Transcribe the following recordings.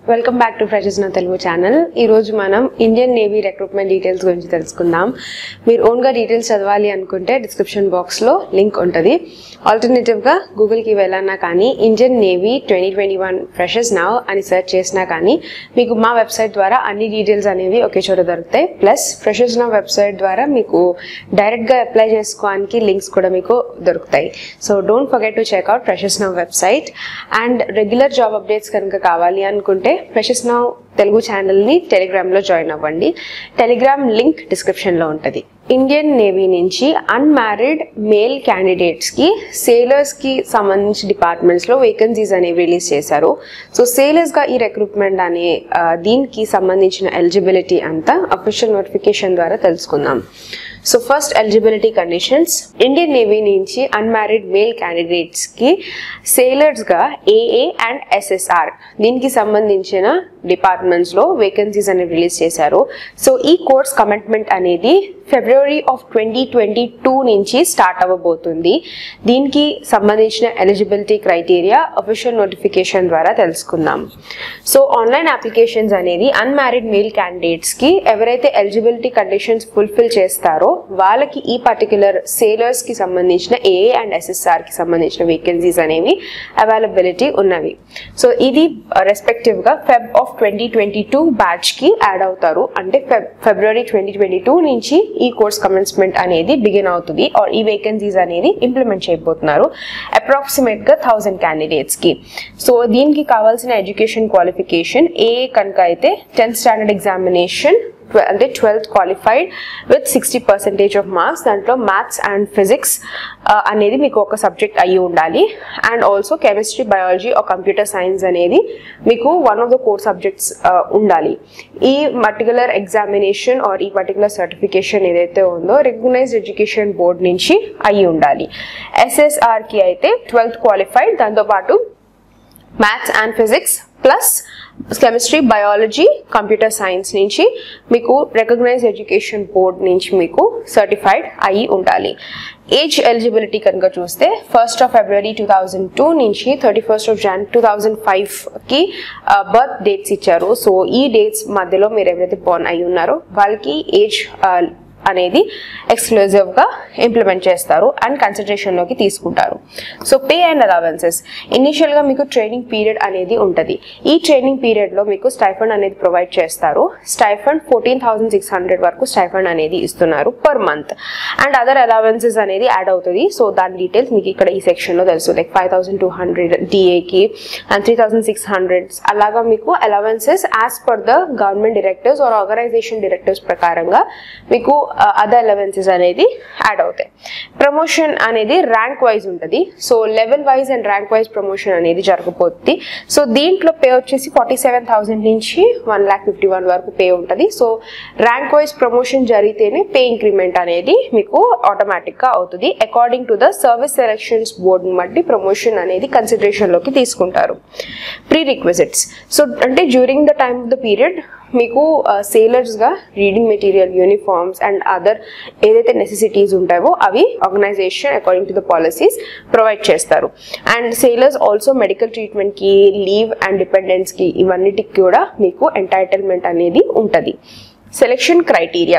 welcome back to ఫ్రెషెస్ నా Telugu channel ఈరోజు మనం ఇండియన్ నేవీ రిక్రూట్మెంట్ డీటెయిల్స్ గురించి తెలుసుకుందాం మీరు ఓన్గా డీటెయిల్స్ చదవాలి అనుకుంటే డిస్క్రిప్షన్ బాక్స్లో లింక్ ఉంటుంది ఆల్టర్నేటివ్గా గూగుల్కి వెళ్ళానా కానీ Indian navy twenty twenty one freshers now అని సెర్చ్ చేసినా కానీ మీకు మా వెబ్సైట్ ద్వారా అన్ని డీటెయిల్స్ అనేవి ఒకే చోట దొరుకుతాయి ప్లస్ ఫ్రెషెస్ నవ్ వెబ్సైట్ ద్వారా మీకు డైరెక్ట్గా అప్లై చేసుకోవడానికి లింక్స్ కూడా మీకు దొరుకుతాయి so don't forget to check out freshers now website and regular job updates కనుక కావాలి అనుకుంటే ఫ్రెషెస్ నౌ తెలుగు ఛానల్ని టెలిగ్రామ్లో జాయిన్ అవ్వండి టెలిగ్రామ్ లింక్ డిస్క్రిప్షన్లో ఉంటుంది ఇండియన్ నేవీ నుంచి అన్మ్యారీడ్ మేల్ క్యాండిడేట్స్కి సేలర్స్కి సంబంధించి డిపార్ట్మెంట్స్లో వేకెన్సీస్ అనేవి రిలీజ్ చేశారు సో సేలర్స్గా ఈ రిక్రూట్మెంట్ అనే ఆ, దీనికి సంబంధించిన ఎలిజిబిలిటీ అంతా అఫీషియల్ నోటిఫికేషన్ ద్వారా తెలుసుకుందాం so first eligibility conditions Indian navy నుంచి అన్మ్యారీడ్ మేల్ క్యాండిడేట్స్ కి సేలర్స్ గా ఏఏ అండ్ ఎస్ఎస్ఆర్ దీనికి సంబంధించిన డిపార్ట్మెంట్స్ లో వేకెన్సీస్ అనేవి రిలీజ్ చేశారు సో ఈ కోర్స్ కమిట్మెంట్ అనేది February of twenty twenty two నుంచి స్టార్ట్ అవ్వబోతుంది దీనికి సంబంధించిన ఎలిజిబిలిటీ క్రైటీరియా అఫీషియల్ నోటిఫికేషన్ ద్వారా తెలుసుకుందాం సో ఆన్లైన్ అప్లికేషన్స్ అనేది అన్మ్యారీడ్ మేల్ క్యాండిడేట్స్ కి ఎవరైతే ఎలిజిబిలిటీ కండిషన్స్ ఫుల్ఫిల్ చేస్తారో వాళ్ళకి ఈ పర్టికులర్ సేలర్స్ కి సంబంధించిన ఏఏ అండ్ ఎస్ఎస్ఆర్ కి సంబంధించిన వేకెన్సీస్ అనేవి అవైలబిలిటీ ఉన్నవి సో ఇది రెస్పెక్టివ్ గా Feb of twenty twenty two batch కి యాడ్ అవుతారు అంటే Feb February twenty twenty two నుంచి ఈ కోర్స్ కమెన్స్మెంట్ అనేది బిగిన్ అవుతుంది ఆర్ ఈ వేకెన్సీస్ అనేది ఇంప్లిమెంట్ చేయబోతున్నారు అప్రాక్సిమేట్ గా థౌసండ్ క్యాండిడేట్స్ కి సో దీనికి కావాల్సిన ఎడ్యుకేషన్ క్వాలిఫికేషన్ ఏ కనుక అయితే టెన్త్ స్టాండర్డ్ ఎగ్జామినేషన్ అంటే twelfth qualified with sixty percentage of marks దాంట్లో మ్యాథ్స్ అండ్ ఫిజిక్స్ అనేది మీకు ఒక సబ్జెక్ట్ అయ్యి ఉండాలి and also chemistry biology are computer science అనేది మీకు one of the core subjects ఉండాలి ఈ పర్టికులర్ ఎగ్జామినేషన్ ఆర్ ఈ పర్టికులర్ సర్టిఫికేషన్ ఏదైతే ఉందో రికగ్నైజ్డ్ ఎడ్యుకేషన్ బోర్డ్ నుంచి అయ్యి ఉండాలి ఎస్ఎస్ఆర్కి అయితే ట్వెల్త్ క్వాలిఫైడ్ దాంతోపాటు maths and physics plus chemistry biology computer science నుంచి మీకు రికగ్నైజ్ ఎడ్యుకేషన్ బోర్డ్ నుంచి మీకు సర్టిఫైడ్ అయి ఉండాలి ఏజ్ ఎలిజిబిలిటీ కనుక చూస్తే first of February two thousand two నుంచి thirty first of Jan two thousand ఫైవ్కి బర్త్ డేట్స్ ఇచ్చారు సో ఈ డేట్స్ మధ్యలో మీరు ఎవరైతే బోర్న్ అయి ఉన్నారో వాళ్ళకి ఏజ్ అనేది ఎక్స్క్లూజివ్ గా ఇంప్లిమెంట్ చేస్తారు అండ్ కన్సిడరేషన్ లోకి తీసుకుంటారు so pay and allowances initial గా మీకు ట్రైనింగ్ పీరియడ్ అనేది ఉంటుంది ఈ ట్రైనింగ్ పీరియడ్ లో మీకు స్టైఫండ్ అనేది ప్రొవైడ్ చేస్తారు stipend fourteen thousand six hundred వరకు స్టైఫండ్ అనేది ఇస్తున్నారు per month and other allowances అనేది యాడ్ అవుతుంది సో దాని డీటెయిల్స్ మీకు ఇక్కడ ఈ సెక్షన్ లో తెలుసు like five thousand two hundred డిఏకి and three thousand six hundred అలాగా మీకు allowances as per the government directors or organisation directors ప్రకారంగా మీకు అదర్ అలవెన్సెస్ అనేది యాడ్ అవుతాయి ప్రమోషన్ అనేది ర్యాంక్ వైజ్ ఉంటుంది so level wise and rank wise promotion అనేది జరగబోతుంది సో దీంట్లో పే వచ్చేసి ఫార్టీ సెవెన్ థౌసండ్ నుంచి వన్ ల్యాక్ ఫిఫ్టీ వన్ వరకు పే ఉంటుంది సో ర్యాంక్ వైజ్ ప్రమోషన్ జరిగితేనే పే ఇంక్రిమెంట్ అనేది మీకు ఆటోమేటిక్గా అవుతుంది according to the service selections బోర్డుని బట్టి ప్రమోషన్ అనేది కన్సిడరేషన్లోకి తీసుకుంటారు ప్రీ రిక్విజిట్స్ సో అంటే during the time of the period మీకు సేలర్స్గా reading material uniforms and other ఏదైతే నెసెసిటీస్ ఉంటాయో అవి organisation according to the policies provide చేస్తారు అండ్ సేలర్స్ ఆల్సో మెడికల్ ట్రీట్మెంట్కి లీవ్ అండ్ డిపెండెన్స్కి ఇవన్నిటికి కూడా మీకు ఎంటైటిల్మెంట్ అనేది ఉంటుంది selection criteria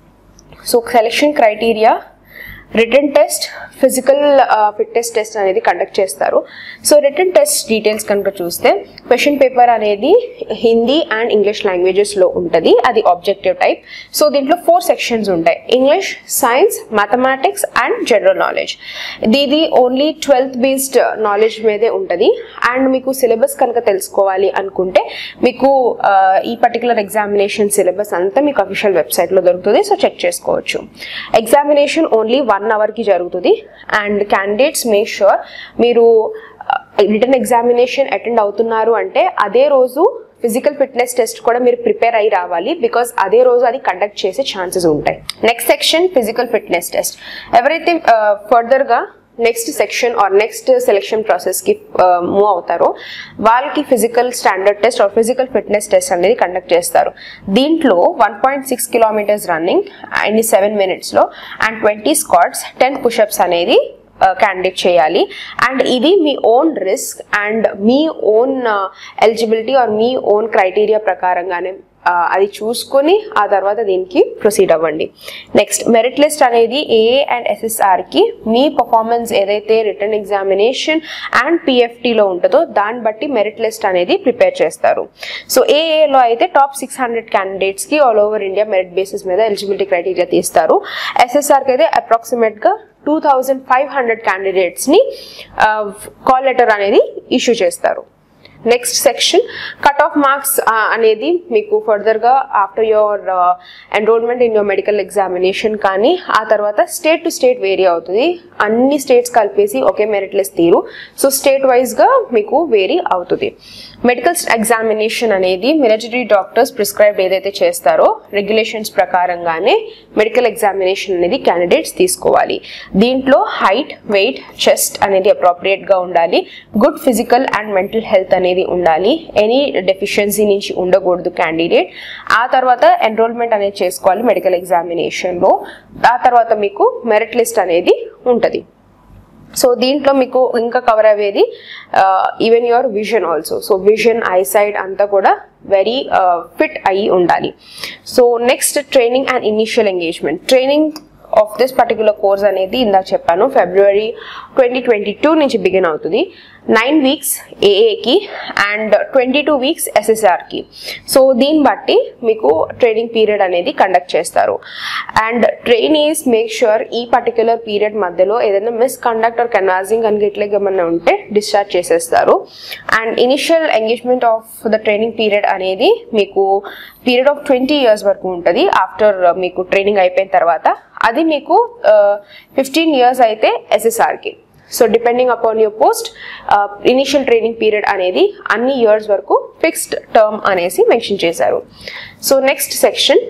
so selection criteria written test physical fitness test అనేది కండక్ట్ చేస్తారు సో రిటర్న్ టెస్ట్ డీటెయిల్స్ కనుక చూస్తే క్వశ్చన్ పేపర్ అనేది హిందీ అండ్ ఇంగ్లీష్ లాంగ్వేజెస్లో ఉంటుంది అది ఆబ్జెక్టివ్ టైప్ సో దీంట్లో ఫోర్ సెక్షన్స్ ఉంటాయి English science mathematics and general knowledge ఇది ఓన్లీ ట్వెల్త్ బేస్డ్ నాలెడ్జ్ మీదే ఉంటుంది అండ్ మీకు సిలబస్ కనుక తెలుసుకోవాలి అనుకుంటే మీకు ఆ, ఈ పర్టికులర్ ఎగ్జామినేషన్ సిలబస్ అంతా మీకు అఫీషియల్ వెబ్సైట్లో దొరుకుతుంది సో చెక్ చేసుకోవచ్చు ఎగ్జామినేషన్ ఓన్లీ వన్ అవర్కి జరుగుతుంది అండ్ క్యాండిడేట్స్ మేక్ షూర్ మీరు రిటర్న్ ఎగ్జామినేషన్ అటెండ్ అవుతున్నారు అంటే అదే రోజు ఫిజికల్ ఫిట్నెస్ టెస్ట్ కూడా మీరు ప్రిపేర్ అయ్యి రావాలి బికాస్ అదే రోజు అది కండక్ట్ చేసే ఛాన్సెస్ ఉంటాయి next section physical fitness test ఎవరైతే ఫర్దర్గా next section or next selection ప్రాసెస్కి మూవ్ అవుతారో వాళ్ళకి physical standard test or physical fitness test అనేది కండక్ట్ చేస్తారు దీంట్లో one point six kilometres running and seven మినిట్స్లో and twenty squats ten pushups అనేది క్యాండిడేట్ చేయాలి అండ్ ఇది మీ ఓన్ రిస్క్ అండ్ మీ ఓన్ ఎలిజిబిలిటీ ఆర్ మీ ఓన్ క్రైటీరియా ప్రకారంగానే ఆ, అది చూసుకొని ఆ తర్వాత దీనికి ప్రొసీడ్ అవ్వండి నెక్స్ట్ మెరిట్ లిస్ట్ అనేది ఏఏ అండ్ ఎస్ఎస్ఆర్కి మీ పర్ఫార్మెన్స్ ఏదైతే రిటర్న్ ఎగ్జామినేషన్ అండ్ పిఎఫ్టీలో ఉంటుందో దాన్ని బట్టి మెరిట్ లిస్ట్ అనేది ప్రిపేర్ చేస్తారు సో ఏఏలో అయితే టాప్ సిక్స్ హండ్రెడ్ క్యాండిడేట్స్కి all over India merit basis మీద ఎలిజిబిలిటీ క్రైటీరియా తీస్తారు ఎస్ఎస్ఆర్కి అయితే అప్రాక్సిమేట్గా టూ థౌజండ్ ఫైవ్ హండ్రెడ్ క్యాండిడేట్స్ని కాల్ లెటర్ అనేది ఇష్యూ చేస్తారు next section cut off marks అనేది మీకు ఫర్దర్గా after your enrolment in your medical examination కానీ ఆ తర్వాత స్టేట్ టు స్టేట్ వేరీ అవుతుంది అన్ని స్టేట్స్ కలిపేసి ఒకే మెరిట్ లిస్ట్ తీరు సో స్టేట్ వైజ్గా మీకు వేరీ అవుతుంది మెడికల్ ఎగ్జామినేషన్ అనేది మిలిటరీ డాక్టర్స్ ప్రిస్క్రైబ్డ్ ఏదైతే చేస్తారో రెగ్యులేషన్స్ ప్రకారంగానే మెడికల్ ఎగ్జామినేషన్ అనేది క్యాండిడేట్స్ తీసుకోవాలి దీంట్లో హైట్ వెయిట్ చెస్ట్ అనేది అప్రోప్రియేట్గా ఉండాలి good physical and mental health అనేది ఉండాలి ఎనీ డెఫిషియన్సీ నుంచి ఉండకూడదు క్యాండిడేట్ ఆ తర్వాత ఎన్రోల్మెంట్ అనేది చేసుకోవాలి మెడికల్ ఎగ్జామినేషన్లో ఆ తర్వాత మీకు మెరిట్ లిస్ట్ అనేది ఉంటుంది సో దీంట్లో మీకు ఇంకా కవర్ అయ్యేది even your vision also so vision eyesight అంతా కూడా వెరీ ఫిట్ అయ్యి ఉండాలి so next training and initial engagement training of this particular course అనేది ఇందాక చెప్పాను ఫిబ్రవరి ట్వంటీ ట్వంటీ టూ నుంచి బిగిన్ అవుతుంది నైన్ వీక్స్ ఏఏకి అండ్ ట్వంటీ టూ వీక్స్ ఎస్ఎస్ఆర్కి సో దీన్ని బట్టి మీకు ట్రైనింగ్ పీరియడ్ అనేది కండక్ట్ చేస్తారు అండ్ ట్రైనీస్ మేక్ ష్యూర్ ఈ పర్టికులర్ పీరియడ్ మధ్యలో ఏదైనా మిస్ కండక్ట్ ఆర్ కన్వాజింగ్ అని ఇట్లా ఏమన్నా ఉంటే డిశ్చార్జ్ చేసేస్తారు and initial engagement of the training period అనేది మీకు పీరియడ్ ఆఫ్ ట్వంటీ ఇయర్స్ వరకు ఉంటుంది ఆఫ్టర్ మీకు ట్రైనింగ్ అయిపోయిన తర్వాత అది మీకు ఫిఫ్టీన్ ఇయర్స్ అయితే ఎస్ఎస్ఆర్కి so depending upon your post initial training period అనేది అన్ని ఇయర్స్ వరకు ఫిక్స్డ్ టర్మ్ అనేసి మెన్షన్ చేశారు సో నెక్స్ట్ సెక్షన్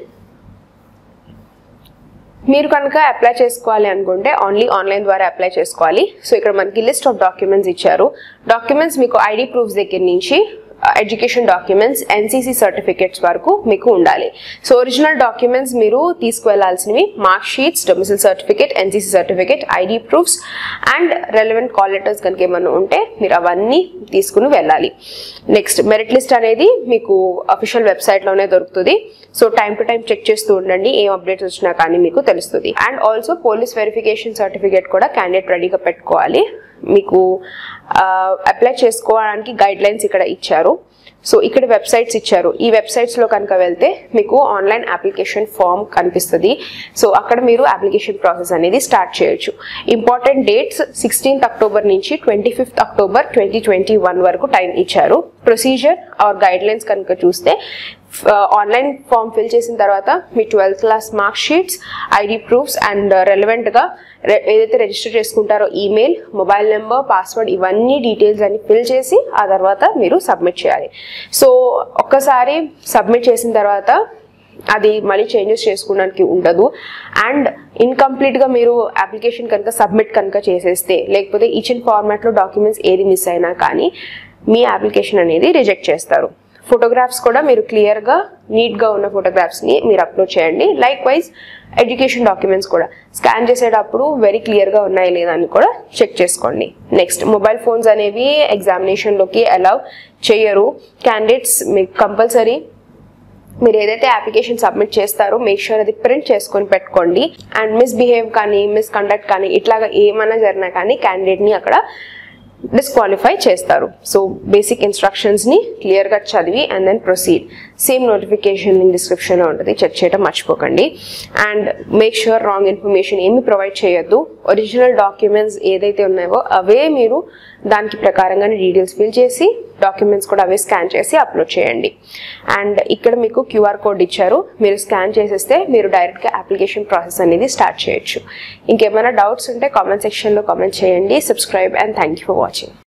మీరు కనుక అప్లై చేసుకోవాలి అనుకుంటే ఓన్లీ ఆన్లైన్ ద్వారా అప్లై చేసుకోవాలి సో ఇక్కడ మనకి లిస్ట్ ఆఫ్ డాక్యుమెంట్స్ ఇచ్చారు డాక్యుమెంట్స్ మీకు ఐడి ప్రూఫ్స్ దగ్గర నుంచి ఎడ్యుకేషన్ డాక్యుమెంట్స్ ఎన్సీసీ సర్టిఫికేట్స్ వరకు మీకు ఉండాలి సో ఒరిజినల్ డాక్యుమెంట్స్ మీరు తీసుకువెళ్లాల్సినవి mark sheets domicile certificate NCC certificate ID proofs and relevant call letters కనుక ఏమన్నా ఉంటే మీరు అవన్నీ తీసుకుని వెళ్ళాలి నెక్స్ట్ మెరిట్ లిస్ట్ అనేది మీకు అఫీషియల్ వెబ్సైట్లోనే దొరుకుతుంది so time to time check చేస్తూ ఉండండి ఏం అప్డేట్స్ వచ్చినా కానీ మీకు తెలుస్తుంది and also police verification certificate కూడా క్యాండిడేట్ రెడీగా పెట్టుకోవాలి మీకు అప్లై చేసుకోవడానికి గైడ్ లైన్స్ ఇక్కడ ఇచ్చారు సో ఇక్కడ వెబ్సైట్స్ ఇచ్చారు ఈ వెబ్సైట్స్లో కనుక వెళ్తే మీకు ఆన్లైన్ అప్లికేషన్ ఫామ్ కనిపిస్తుంది సో అక్కడ మీరు అప్లికేషన్ ప్రాసెస్ అనేది స్టార్ట్ చేయొచ్చు ఇంపార్టెంట్ డేట్స్ సిక్స్టీన్త్ అక్టోబర్ నుంచి twenty fifth October twenty twenty one వరకు టైం ఇచ్చారు ప్రొసీజర్ ఆర్ గైడ్ లైన్స్ కనుక చూస్తే ఆన్లైన్ ఫామ్ ఫిల్ చేసిన తర్వాత మీ twelfth class mark sheets ID proofs and రెలవెంట్గా ఏదైతే రిజిస్టర్ చేసుకుంటారో ఈమెయిల్ మొబైల్ నెంబర్ పాస్వర్డ్ ఇవన్నీ డీటెయిల్స్ అన్ని ఫిల్ చేసి ఆ తర్వాత మీరు సబ్మిట్ చేయాలి సో ఒక్కసారి సబ్మిట్ చేసిన తర్వాత అది మళ్ళీ చేంజెస్ చేసుకోవడానికి ఉండదు అండ్ ఇన్కంప్లీట్గా మీరు అప్లికేషన్ కనుక సబ్మిట్ కనుక చేసేస్తే లేకపోతే ఇచ్చిన ఫార్మాట్లో డాక్యుమెంట్స్ ఏది మిస్ అయినా కానీ మీ అప్లికేషన్ అనేది రిజెక్ట్ చేస్తారు ఫోటోగ్రాఫ్స్ కూడా మీరు క్లియర్గా నీట్గా ఉన్న ఫోటోగ్రాఫ్స్ని మీరు అప్లోడ్ చేయండి లైక్ వైజ్ ఎడ్యుకేషన్ డాక్యుమెంట్స్ కూడా స్కాన్ చేసేటప్పుడు వెరీ క్లియర్గా ఉన్నాయి లేదా అని కూడా చెక్ చేసుకోండి నెక్స్ట్ మొబైల్ ఫోన్స్ అనేవి ఎగ్జామినేషన్లోకి అలౌ చేయరు క్యాండిడేట్స్ మీకు కంపల్సరీ మీరు ఏదైతే అప్లికేషన్ సబ్మిట్ చేస్తారో మేక్ షూర్ అది ప్రింట్ చేసుకొని పెట్టుకోండి అండ్ మిస్బిహేవ్ కానీ మిస్కండక్ట్ కానీ ఇట్లాగా ఏమైనా జరిగినా కానీ క్యాండిడేట్ని అక్కడ డిస్క్వాలిఫై చేస్తారు సో బేసిక్ ఇన్స్ట్రక్షన్స్ని క్లియర్గా చదివి and then proceed same notification link డిస్క్రిప్షన్లో ఉంటుంది చెక్ చేయడం మర్చిపోకండి and make sure wrong information ఏమి ప్రొవైడ్ చేయొద్దు ఒరిజినల్ డాక్యుమెంట్స్ ఏదైతే ఉన్నాయో అవే మీరు దానికి ప్రకారంగానే డీటెయిల్స్ ఫిల్ చేసి డాక్యుమెంట్స్ కూడా అవే స్కాన్ చేసి అప్లోడ్ చేయండి అండ్ ఇక్కడ మీకు క్యూఆర్ కోడ్ ఇచ్చారు మీరు స్కాన్ చేసేస్తే మీరు డైరెక్ట్గా అప్లికేషన్ ప్రాసెస్ అనేది స్టార్ట్ చేయొచ్చు ఇంకేమైనా డౌట్స్ ఉంటే కామెంట్ సెక్షన్లో కామెంట్ చేయండి subscribe and thank you for watching